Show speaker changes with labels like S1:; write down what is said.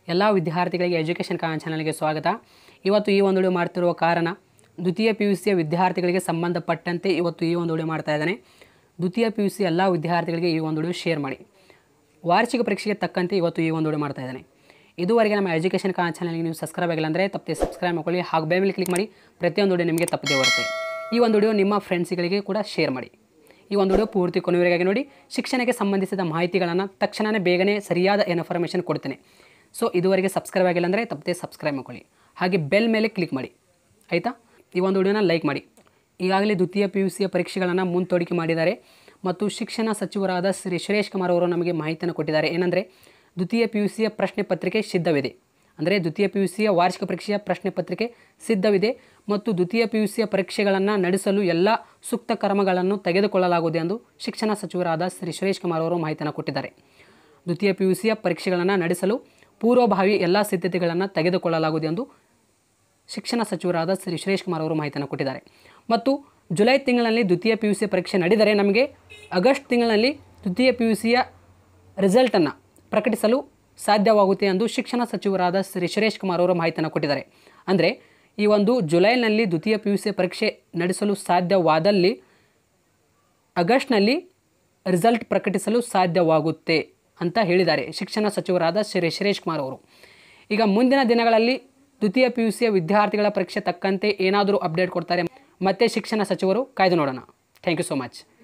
S1: ಎಲ್ಲ ವಿದ್ಯಾರ್ಥಿಗಳಿಗೆ ಎಜುಕೇಷನ್ ಕಾನ್ ಚಾನಲ್ಗೆ ಸ್ವಾಗತ ಇವತ್ತು ಈ ಒಂದು ವಿಡಿಯೋ ಮಾಡ್ತಿರುವ ಕಾರಣ ದ್ವಿತೀಯ ಪಿ ಯು ಸಿಯ ವಿದ್ಯಾರ್ಥಿಗಳಿಗೆ ಸಂಬಂಧಪಟ್ಟಂತೆ ಇವತ್ತು ಈ ಒಂದು ವಿಡಿಯೋ ಮಾಡ್ತಾ ಇದ್ದಾನೆ ದ್ವಿತೀಯ ಪಿ ಯು ಸಿ ಎಲ್ಲ ವಿದ್ಯಾರ್ಥಿಗಳಿಗೆ ಈ ಒಂದು ವಿಡಿಯೋ ಶೇರ್ ಮಾಡಿ ವಾರ್ಷಿಕ ಪರೀಕ್ಷೆಗೆ ತಕ್ಕಂತೆ ಇವತ್ತು ಈ ಒಂದು ವಿಡಿಯೋ ಮಾಡ್ತಾ ಇದ್ದಾನೆ ಇದುವರೆಗೆ ನಮ್ಮ ಎಜುಕೇಷನ್ ಕಾನ್ ಚಾನಲ್ಗೆ ನೀವು ಸಬ್ಸ್ಕ್ರೈಬ್ ಆಗಿಲ್ಲ ಅಂದರೆ ತಪ್ಪದೆ ಸಬ್ಸ್ಕ್ರೈಬ್ ಮಾಡ್ಕೊಳ್ಳಿ ಹಾಗೂ ಬೇ ಮೇಲೆ ಕ್ಲಿಕ್ ಮಾಡಿ ಪ್ರತಿಯೊಂದು ವಿಡಿಯೋ ನಿಮಗೆ ತಪ್ಪದೆ ಬರುತ್ತೆ ಈ ಒಂದು ವಿಡಿಯೋ ನಿಮ್ಮ ಫ್ರೆಂಡ್ಸ್ಗಳಿಗೆ ಕೂಡ ಶೇರ್ ಮಾಡಿ ಈ ಒಂದು ವಿಡಿಯೋ ಪೂರ್ತಿ ಕೊನೆಯವರೆಗಾಗಿ ನೋಡಿ ಶಿಕ್ಷಣಕ್ಕೆ ಸಂಬಂಧಿಸಿದ ಮಾಹಿತಿಗಳನ್ನು ತಕ್ಷಣವೇ ಬೇಗನೆ ಸರಿಯಾದ ಇನ್ಫಾರ್ಮೇಷನ್ ಕೊಡ್ತೇನೆ ಸೊ ಇದುವರೆಗೆ ಸಬ್ಸ್ಕ್ರೈಬ್ ಆಗಿಲ್ಲ ಅಂದರೆ ತಪ್ಪದೆ ಸಬ್ಸ್ಕ್ರೈಬ್ ಮಾಡ್ಕೊಳ್ಳಿ ಹಾಗೆ ಬೆಲ್ ಮೇಲೆ ಕ್ಲಿಕ್ ಮಾಡಿ ಆಯಿತಾ ಈ ಒಂದು ವಿಡಿಯೋನ ಲೈಕ್ ಮಾಡಿ ಈಗಾಗಲೇ ದ್ವಿತೀಯ ಪಿ ಯು ಸಿಯ ಪರೀಕ್ಷೆಗಳನ್ನು ಮುಂತೋಡಿಕೆ ಮಾಡಿದ್ದಾರೆ ಮತ್ತು ಶಿಕ್ಷಣ ಸಚಿವರಾದ ಶ್ರೀ ಸುರೇಶ್ ಕುಮಾರ್ ಅವರು ನಮಗೆ ಮಾಹಿತಿಯನ್ನು ಕೊಟ್ಟಿದ್ದಾರೆ ಏನಂದರೆ ದ್ವಿತೀಯ ಪಿ ಯು ಸಿಯ ಪ್ರಶ್ನೆ ಪತ್ರಿಕೆ ಸಿದ್ಧವಿದೆ ಅಂದರೆ ದ್ವಿತೀಯ ಪಿ ಯು ಸಿಯ ವಾರ್ಷಿಕ ಪರೀಕ್ಷೆಯ ಪ್ರಶ್ನೆ ಪತ್ರಿಕೆ ಸಿದ್ಧವಿದೆ ಮತ್ತು ದ್ವಿತೀಯ ಪಿ ಯು ಸಿಯ ಪರೀಕ್ಷೆಗಳನ್ನು ನಡೆಸಲು ಎಲ್ಲ ಸೂಕ್ತ ಕ್ರಮಗಳನ್ನು ತೆಗೆದುಕೊಳ್ಳಲಾಗುವುದು ಎಂದು ಶಿಕ್ಷಣ ಸಚಿವರಾದ ಶ್ರೀ ಸುರೇಶ್ ಕುಮಾರ್ ಅವರು ಮಾಹಿತಿಯನ್ನು ಕೊಟ್ಟಿದ್ದಾರೆ ದ್ವಿತೀಯ ಪಿ ಯು ಸಿಯ ಪರೀಕ್ಷೆಗಳನ್ನು ನಡೆಸಲು ಪೂರ್ವಭಾವಿ ಎಲ್ಲ ಸಿದ್ಧತೆಗಳನ್ನು ತೆಗೆದುಕೊಳ್ಳಲಾಗುವುದು ಎಂದು ಶಿಕ್ಷಣ ಸಚಿವರಾದ ಶ್ರೀ ಸುರೇಶ್ ಕುಮಾರ್ ಅವರು ಮಾಹಿತಿಯನ್ನು ಕೊಟ್ಟಿದ್ದಾರೆ ಮತ್ತು ಜುಲೈ ತಿಂಗಳಲ್ಲಿ ದ್ವಿತೀಯ ಪಿ ಯು ಸಿ ಪರೀಕ್ಷೆ ನಡೆದರೆ ನಮಗೆ ಆಗಸ್ಟ್ ತಿಂಗಳಲ್ಲಿ ದ್ವಿತೀಯ ಪಿ ಯು ಸಿಯ ರಿಸಲ್ಟನ್ನು ಪ್ರಕಟಿಸಲು ಸಾಧ್ಯವಾಗುತ್ತೆ ಎಂದು ಶಿಕ್ಷಣ ಸಚಿವರಾದ ಶ್ರೀ ಸುರೇಶ್ ಕುಮಾರ್ ಅವರು ಮಾಹಿತಿಯನ್ನು ಕೊಟ್ಟಿದ್ದಾರೆ ಅಂದರೆ ಈ ಒಂದು ಜುಲೈನಲ್ಲಿ ದ್ವಿತೀಯ ಪಿ ಯು ಸಿ ಪರೀಕ್ಷೆ ನಡೆಸಲು ಸಾಧ್ಯವಾದಲ್ಲಿ ಆಗಸ್ಟ್ನಲ್ಲಿ ರಿಸಲ್ಟ್ ಪ್ರಕಟಿಸಲು ಸಾಧ್ಯವಾಗುತ್ತೆ ಅಂತ ಹೇಳಿದ್ದಾರೆ ಶಿಕ್ಷಣ ಸಚಿವರಾದ ಶ್ರೀ ಸುರೇಶ್ ಕುಮಾರ್ ಅವರು ಈಗ ಮುಂದಿನ ದಿನಗಳಲ್ಲಿ ದ್ವಿತೀಯ ಪಿ ಯು ಸಿಯ ವಿದ್ಯಾರ್ಥಿಗಳ ಪರೀಕ್ಷೆ ತಕ್ಕಂತೆ ಏನಾದರೂ ಅಪ್ಡೇಟ್ ಕೊಡ್ತಾರೆ ಮತ್ತೆ ಶಿಕ್ಷಣ ಸಚಿವರು ಕಾಯ್ದು ನೋಡೋಣ ಥ್ಯಾಂಕ್ ಯು ಸೋ ಮಚ್